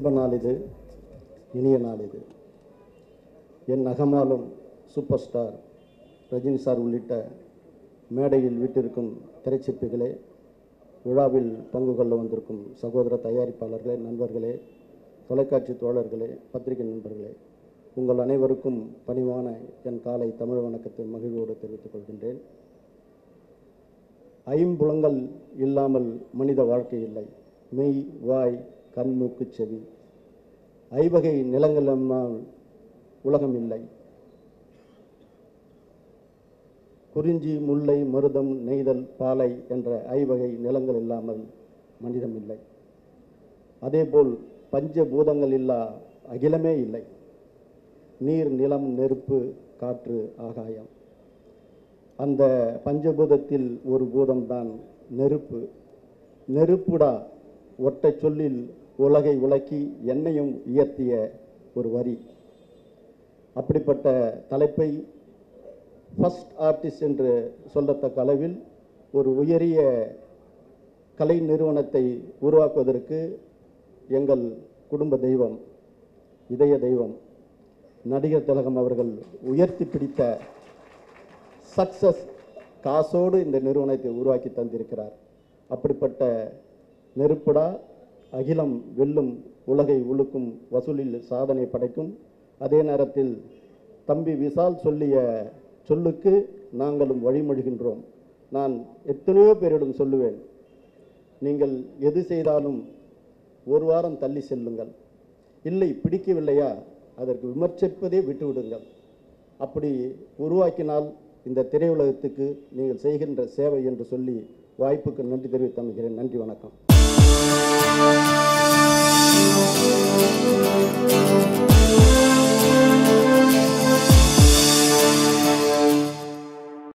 இன்ப நாள் இது இனிய நாள் இது என் நகமாலும் சூப்பர் ஸ்டார் ரஜினி சார் உள்ளிட்ட மேடையில் விட்டிருக்கும் திரைச்சிற்பிகளே விழாவில் பங்கு கொள்ள வந்திருக்கும் சகோதர தயாரிப்பாளர்களே நண்பர்களே தொலைக்காட்சி தோழர்களே பத்திரிகை நண்பர்களே உங்கள் அனைவருக்கும் பணிவான என் காலை தமிழ் வணக்கத்தை மகிழ்வோடு தெரிவித்துக் கொள்கின்றேன் ஐம்புலங்கள் இல்லாமல் மனித வாழ்க்கை இல்லை மெய் வாய் கண் மூக்கு செவி ஐவகை நிலங்கள் இல்லாமல் உலகம் இல்லை குறிஞ்சி முல்லை மருதம் நெய்தல் பாலை என்ற ஐவகை நிலங்கள் இல்லாமல் மனிதம் இல்லை அதேபோல் பஞ்ச பூதங்கள் இல்லா அகிலமே இல்லை நீர் நிலம் நெருப்பு காற்று ஆகாயம் அந்த பஞ்சபூதத்தில் ஒரு பூதம்தான் நெருப்பு நெருப்புடா ஒற்றை சொல்லில் உலகை உலக்கி என்னையும் உயர்த்திய ஒரு வரி அப்படிப்பட்ட தலைப்பை ஃபஸ்ட் ஆர்டிஸ்ட் என்று சொல்லத்தக்க அளவில் ஒரு உயரிய கலை நிறுவனத்தை உருவாக்குவதற்கு எங்கள் குடும்ப தெய்வம் இதய தெய்வம் நடிகர் திலகம் அவர்கள் உயர்த்தி பிடித்த சக்சஸ் காசோடு இந்த நிறுவனத்தை உருவாக்கி தந்திருக்கிறார் அப்படிப்பட்ட நெருப்புடா அகிலம் வெல்லும் உலகை உழுக்கும் வசூலில் சாதனை படைக்கும் அதே நேரத்தில் தம்பி விசால் சொல்லிய சொல்லுக்கு நாங்களும் வழிமொழிகின்றோம் நான் எத்தனையோ பேரிடம் சொல்லுவேன் நீங்கள் எது செய்தாலும் ஒரு வாரம் தள்ளி செல்லுங்கள் இல்லை பிடிக்கவில்லையா அதற்கு விமர்சிப்பதே விட்டுவிடுங்கள் அப்படி உருவாக்கினால் இந்த திரையுலகத்துக்கு நீங்கள் செய்கின்ற சேவை என்று சொல்லி வாய்ப்புக்கு நன்றி தெரிவித்து அமைகிறேன் நன்றி வணக்கம்